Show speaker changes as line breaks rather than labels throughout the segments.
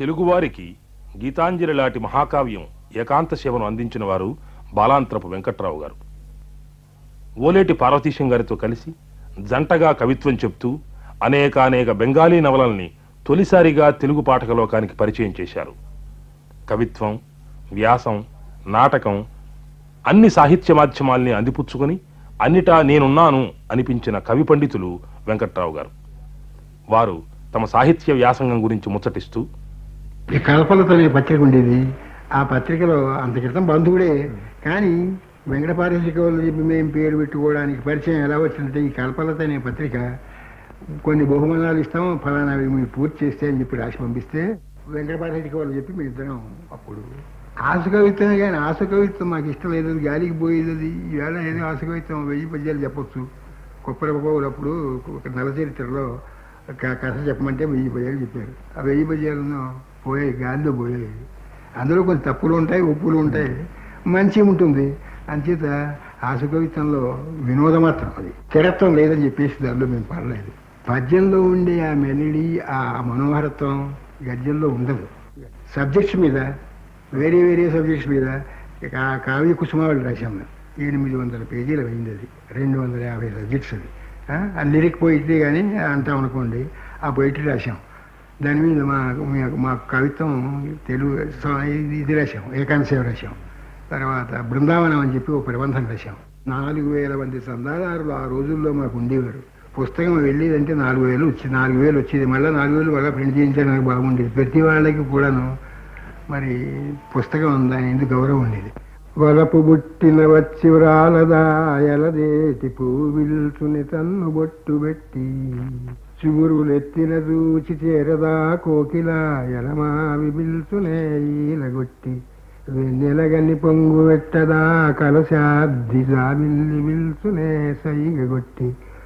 తెలుగువారికి గీతాంజలి లాంటి మహాకావ్యం ఏకాంత సేవను అందించిన వారు బాలాంత్రపు వెంకట్రావు గారు ఓలేటి పార్వతీశం గారితో కలిసి జంటగా కవిత్వం చెప్తూ అనేకానేక బెంగాలీ నవలల్ని తొలిసారిగా తెలుగు పాఠక లోకానికి పరిచయం చేశారు కవిత్వం వ్యాసం నాటకం అన్ని సాహిత్య మాధ్యమాల్ని అందిపుచ్చుకొని అన్నిటా నేనున్నాను అనిపించిన కవి పండితులు వెంకట్రావు గారు వారు తమ సాహిత్య వ్యాసంగం గురించి ముచ్చటిస్తూ
ఈ కల్పలతో అనే పత్రిక ఉండేది ఆ పత్రికలో అంత క్రితం బంధువుడే కానీ వెంకటపారేశ్వర కవులు చెప్పి మేము పేరు పెట్టుకోవడానికి పరిచయం ఎలా వచ్చిందంటే ఈ కల్పలత అనే పత్రిక కొన్ని బహుమానాలు ఇస్తాం ఫలానా అవి మీరు పూర్తి చేస్తే అని చెప్పి రాసి పంపిస్తే వెంకటపారేశ్వర కవులు చెప్పి మేము ఇద్దరం అప్పుడు ఆశ కవిత్వమే కానీ ఆశ కవిత్వం మాకు ఇష్టం లేదు అది గాలికి పోయేది అది ఈవేళ ఏదో ఆశ కవిత్వం వెయ్యి పద్యాలు చెప్పొచ్చు కొప్పరబాబులు అప్పుడు ఒక నల చరిత్రలో క- కథ చెప్పమంటే వెయ్యి పద్యాలు చెప్పారు ఆ వెయ్యి పద్యాలను పోయాయి గాలిలో పోయాయి అందులో కొన్ని తప్పులు ఉంటాయి ఒప్పులు ఉంటాయి మంచి ఉంటుంది అంచేత ఆశ కవిత్వంలో వినోదం మాత్రం అది స్థిరత్వం లేదని చెప్పేసి దానిలో మేము పడలేదు పద్యంలో ఉండే ఆ మెలడీ ఆ మనోహరత్వం గద్యంలో ఉండదు సబ్జెక్ట్స్ మీద వేరే వేరే సబ్జెక్ట్స్ మీద ఇక ఆ కావ్య కుసుమావళి రాశాం మేము ఎనిమిది వందల పేజీలు అయింది అది రెండు వందల యాభై సబ్జెక్ట్స్ అది ఆ, ఆ లిరిక్ పోయిట్రీ కానీ అంటాం అనుకోండి ఆ పోయిట్రీ రాశాం దాని మీద మా మా- మా కవిత్వం తెలుగు సో ఇది ఇది రాశాం ఏకాంశేవ రాశాం తర్వాత బృందావనం అని చెప్పి ఒక ప్రబంధం రాశాం నాలుగు వేల మంది చందాదారులు ఆ రోజుల్లో మాకు ఉండేవారు పుస్తకం వెళ్ళేదంటే నాలుగు వేలు వచ్చి నాలుగు వేలు వచ్చేది మళ్ళీ నాలుగు వేలు మళ్ళీ ప్రింట్ చేయించడానికి బాగుండేది ప్రతి వాళ్ళకి కూడాను మరి పుస్తకం ఉందని ఎందుకు గౌరవం ఉండేది వలపు బుట్టిన వచ్చి వ్రాలదా ఎలదేటి పూవిల్చుని తన్ను బొట్టు పెట్టి చిగురులెత్తిన చూచి చేరదా కోకిల ఎలమావి బిల్చునే ఈలగొట్టి వెన్నెలగని పొంగు పెట్టదా కలశాబ్ది జాబిల్లి బిల్చునే సైగొట్టి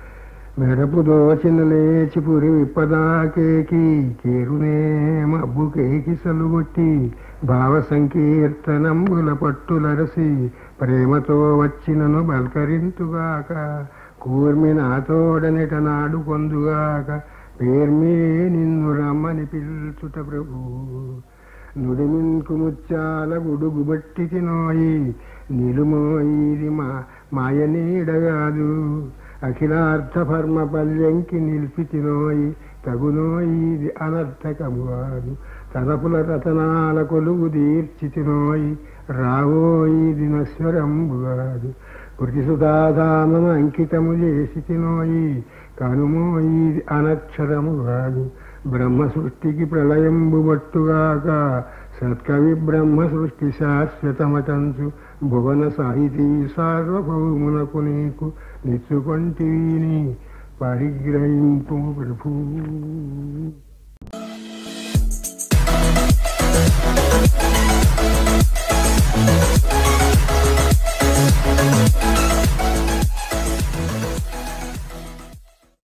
మెరపు దోచిన లేచి పురి విప్పదాకేకి కేరునే మబ్బు కేకి సలుగొట్టి భావ సంకీర్తనంబుల పట్టులరసి ప్రేమతో వచ్చినను బల్కరింతుగాక కూర్మి నాతోడనిట నాడు కొందుగాక పేర్మే నిన్ను రమ్మని పిల్చుట ప్రభు నుడిమిన్కు ముచ్చాల గుడుగు బట్టి తినోయి నిలుమోయిది మా మాయ నీడగాదు అఖిలార్థపర్మ పల్యంకి నిలిపి తినోయి తగునోయిది అనర్థకము కాదు తలపుల రతనాల కొలుగు తీర్చి తినోయి రావోయిది నశ్వరంబు కాదు కృతి సుధాధామం అంకితము చేసి తినోయి కనుమోయిది అనక్షరము కాదు బ్రహ్మ సృష్టికి ప్రళయంబు బట్టుగాక సత్కవి బ్రహ్మ సృష్టి శాశ్వతమటంచు భువన సాహితీ సార్వభౌమునకు నీకు నిచ్చుకొంటిని పరిగ్రహింపు ప్రభు